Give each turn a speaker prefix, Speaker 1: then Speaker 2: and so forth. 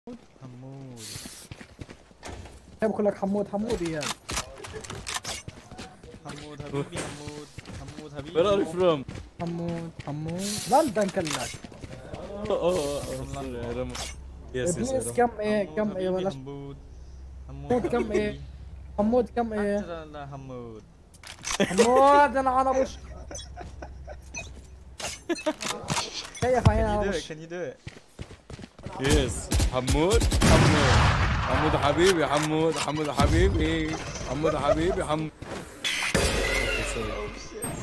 Speaker 1: حمود
Speaker 2: بحب اقول لك حمود حمود يا
Speaker 1: حمود حبيبي حمود حمود حبيبي
Speaker 3: Where are you from?
Speaker 2: حمود حمود لندن كلك
Speaker 3: Oh, oh, oh, oh sorry, I don't Yes, yes, I
Speaker 2: بليز
Speaker 3: don't.
Speaker 2: كم ايه
Speaker 1: حمود
Speaker 2: كم ايه
Speaker 1: حبيبي،
Speaker 2: ولا
Speaker 1: حمود
Speaker 2: حمود كم ايه حمود كم ايه
Speaker 1: أنت لا حمود
Speaker 2: حمود انا انا بش كيف عين
Speaker 1: Can you
Speaker 2: انا
Speaker 1: do it?
Speaker 2: بش
Speaker 1: Can you do it?
Speaker 3: Yes. حمود حمود حمود حبيبي حمود حمود حبيبي حمود حبيبي حمود Okay, sorry.